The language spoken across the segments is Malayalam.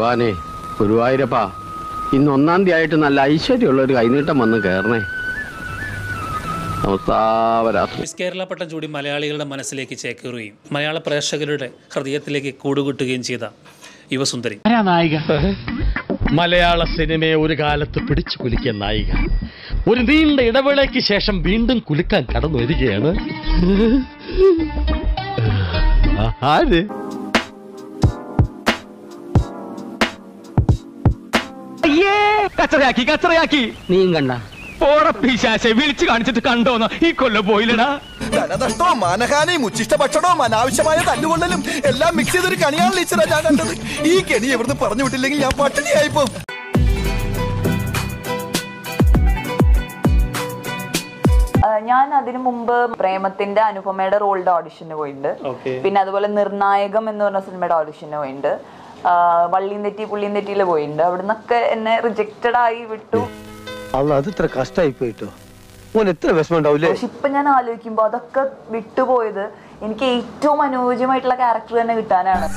ഭഗവാനെ ഗുരുവായൂരപ്പാ ഇന്ന് ഒന്നാം തീയതി ആയിട്ട് നല്ല ഐശ്വര്യമുള്ള ഒരു കൈനീട്ടം വന്ന് കയറണേ നമസ്താവരാത്രി മിസ് കേരള പട്ടം ചൂടി മലയാളികളുടെ മനസ്സിലേക്ക് ചേക്കേറുകയും മലയാള പ്രേക്ഷകരുടെ ഹൃദയത്തിലേക്ക് കൂടുകൂട്ടുകയും ചെയ്ത യുവസുന്ദരി നായിക മലയാള സിനിമയെ ഒരു കാലത്ത് പിടിച്ചു കുലുക്കിയ നായിക ഒരു നീണ്ട ഇടവേളയ്ക്ക് ശേഷം വീണ്ടും കുലുക്കാൻ കടന്നു വരികയാണ് ആര് കച്ചറയാക്കി കച്ചറയാക്കി നീയും കണ്ട പോട പിശാശെ വിളിച്ചു കാണിച്ചിട്ട് കണ്ടോന്ന് ഈ കൊല്ലം പോയില്ലടാ ധനനഷ്ടവും മാനഹാനിയും ഉച്ചിഷ്ട ഭക്ഷണവും അനാവശ്യമായ തല്ലുകൊള്ളലും എല്ലാം മിക്സ് ചെയ്തൊരു കണിയാണ് ടീച്ചറാ ഞാൻ കണ്ടത് ഈ കെണി എവിടുന്ന് പറഞ്ഞു വിട്ടില്ലെങ്കിൽ ഞാൻ പട്ടിണിയായിപ്പോ ആ, ഞാൻ അതിനു മുമ്പ് പ്രേമത്തിന്റെ അനുപമയുടെ റോളിന്റെ ഓഡിഷന് പോയിട്ടുണ്ട് പിന്നെ അതുപോലെ നിർണായകം എന്ന് പറഞ്ഞ സിനിമയുടെ ഓഡിഷന് പോയിട്ടുണ്ട് ആ, വള്ളിയും തെറ്റി പുള്ളിയും തെറ്റിയിൽ പോയിട്ടുണ്ട് അവിടുന്നൊക്കെ എന്നെ റിജക്റ്റഡ് ആയി വിട്ടു അല്ല അത് ഇത്ര കഷ്ടായി പോയിട്ടോ ഓൻ എത്ര വിഷമം ഉണ്ടാവില്ലേ പക്ഷെ ഇപ്പൊ ഞാൻ ആലോചിക്കുമ്പോ അതൊക്കെ വിട്ടുപോയത് എനിക്ക് ഏറ്റവും അനുയോജ്യമായിട്ടുള്ള ക്യാരക്ടർ തന്നെ കിട്ടാനാണ്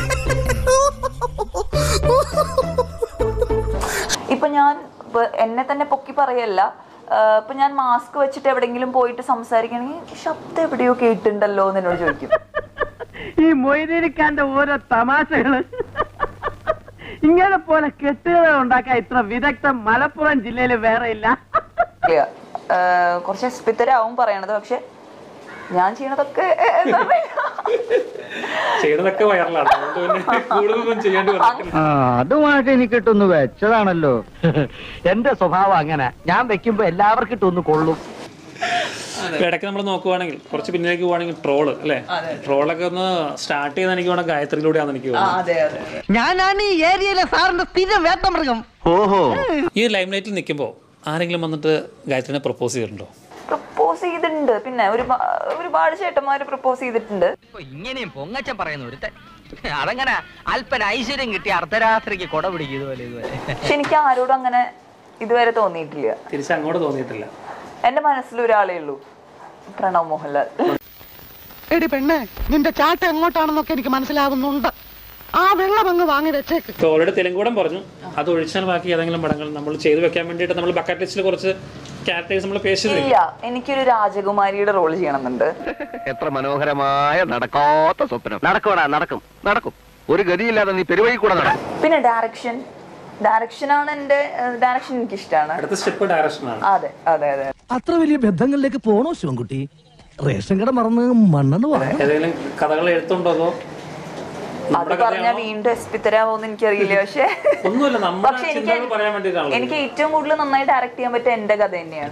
ഇപ്പൊ ഞാൻ ഇപ്പൊ എന്നെ തന്നെ പൊക്കി പറയല്ല ആ, ഇപ്പൊ ഞാൻ മാസ്ക് വെച്ചിട്ട് എവിടെങ്കിലും പോയിട്ട് സംസാരിക്കണമെങ്കിൽ ശബ്ദം എവിടെയോ കേട്ടിട്ടുണ്ടല്ലോ എന്ന് എന്നോട് ചോദിക്കും ഈ മൊയ്തീനിക്കാന്റെ ഓരോ തമാശകള് ഇങ്ങനെ പോലെ കെട്ടുകഥ ഉണ്ടാക്കാൻ ഇത്ര വിദഗ്ധം മലപ്പുറം ജില്ലയിൽ വേറെ ഇല്ല ഇല്ല. ആ, കുറച്ച് എസ്പിത്തരാവും പറയണത് പക്ഷെ ഞാൻ ചെയ്യണതൊക്കെ എന്താ പറയാ ചെയ്യണതൊക്കെ വൈറലാണ് അതുകൊണ്ട് പിന്നെ കൂടുതലൊന്നും ചെയ്യേണ്ടി വന്നിട്ടില്ല അതുമായിട്ട് എനിക്ക് ഇട്ടൊന്ന് വെച്ചതാണല്ലോ എന്റെ സ്വഭാവം അങ്ങനെ ഞാൻ വെക്കുമ്പോ എല്ലാവർക്കും ഇട്ടൊന്ന് കൊള്ളും ഇപ്പൊ ഇടയ്ക്ക് നമ്മൾ നോക്കുവാണെങ്കിൽ കുറച്ച് പിന്നിലേക്ക് പോവാണെങ്കിൽ ട്രോള് അല്ലേ ട്രോളൊക്കെ ഒന്ന് സ്റ്റാർട്ട് ചെയ്ത് എനിക്ക് വേണം ഗായത്രിയിലൂടെയാണെന്ന് എനിക്ക് തോന്നുന്നത് അതെ അതെ ഞാനാണ് ഈ ഏരിയയിലെ സാറിന്റെ സ്ഥിരം വേട്ടമൃഗം ഓഹോ ഈ ലൈം ലൈറ്റിൽ നിൽക്കുമ്പോൾ ആരെങ്കിലും വന്നിട്ട് ഗായത്രിനെ പ്രപ്പോസ് ചെയ്തിട്ടുണ്ടോ പ്രപ്പോസ് ചെയ്തിട്ടുണ്ട് പിന്നെ ഒരു ഒരുപാട് ചേട്ടന്മാര് പ്രപ്പോസ് ചെയ്തിട്ടുണ്ട് ഇങ്ങനെയും പൊങ്ങച്ചൻ പറയുന്ന ഒരുത്തൻ അതങ്ങനെ അല്പന ഐശ്വര്യം കിട്ടി അർദ്ധരാത്രിക്ക് കൊട പിടിക്കും ഇതുപോലെ ഇതുപോലെ പക്ഷെ എനിക്ക് ആരോടും അങ്ങനെ ഇതുവരെ തോന്നിയിട്ടില്ല തിരിച്ച് അങ്ങോട്ട് തോന്നിയിട്ടില്ല എന്റെ മനസ്സിൽ ഒരാളേ ഉള്ളൂ പ്രണവ് മോഹൻലാൽ എടി പെണ്ണെ നിന്റെ ചാട്ട എങ്ങോട്ടാണെന്നൊക്കെ എനിക്ക് മനസ്സിലാവുന്നുണ്ട് ആ വെള്ളം അങ്ങ് വാങ്ങി വെച്ചേക്ക് ഇപ്പോൾ ഓൾറെഡി തെലുങ്കൂടം പറഞ്ഞു അത് ഒഴിച്ചാൽ ബാക്കി ഏതെങ്കിലും പടങ്ങൾ നമ്മൾ ചെയ്തു വെക്കാൻ വേണ്ടിയിട്ട് നമ്മൾ ബക്കറ്റ് ലിസ്റ്റിൽ കുറച്ച് ക്യാരക്ടേഴ്സ് നമ്മൾ പേശ് ചെയ്തു ഇല്ല എനിക്കൊരു രാജകുമാരിയുടെ റോൾ ചെയ്യണമെന്നുണ്ട് എത്ര മനോഹരമായ നടക്കാത്ത സ്വപ്നം നടക്കണ നടക്കും നടക്കും ഒരു ഗതിയില്ലാതെ നീ പെരുവഴി കൂടെ നടക്കും പിന്നെ ഡയറക്ഷൻ ഡയറക്ഷനാണ് എന്റെ ഡയറക്ഷൻ എനിക്ക് ഇഷ്ടമാണ് അടുത്ത സ്റ്റെപ്പ് ഡയറക്ഷനാണ് അതെ അതെ അതെ അത്ര വലിയ ബന്ധങ്ങളിലേക്ക് പോണോ ശിവൻകുട്ടി റേഷൻ കട മറന്ന് മണ്ണെന്ന് പറയാം ഏതെങ്കിലും കഥകൾ എഴുത്തുണ്ടോ അതോ അത് നമ്മുടെ പറഞ്ഞാൽ കഥയാണോ? വീണ്ടും എസ്പിത്തരാവോന്ന് എനിക്കറിയില്ല പക്ഷെ ഒന്നുമില്ല നമ്മുടെ പക്ഷെ എനിക്ക് ചിന്തകൾ പറയാൻ വേണ്ടിയിട്ടാണല്ലോ എനിക്ക് ഏറ്റവും കൂടുതൽ നന്നായി ഡയറക്ട് ചെയ്യാൻ പറ്റിയ എന്റെ കഥ തന്നെയാണ്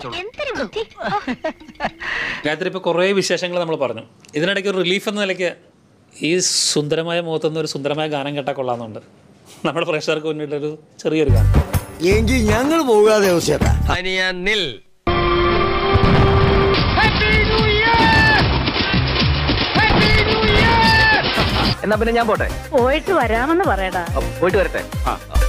ഗായത്രി ഇപ്പോൾ കുറേ വിശേഷങ്ങൾ നമ്മൾ പറഞ്ഞു ഇതിനിടയ്ക്ക് ഒരു റിലീഫ് എന്ന നിലയ്ക്ക് ഈ സുന്ദരമായ മുഖത്തുനിന്ന് ഒരു സുന്ദരമായ ഗാനം കേട്ടാൽ കൊള്ളാമെന്നുണ്ട് നമ്മുടെ പ്രേക്ഷകർക്ക് മുന്നിട്ടൊരു ചെറിയൊരു ഗാനം എങ്കിൽ ഞങ്ങൾ പോകാതെ ചേട്ടാ നിൽ എന്നാ പിന്നെ ഞാൻ പോട്ടെ പോയിട്ട് വരാമെന്ന് പറയടാ പോയിട്ട് വരട്ടെ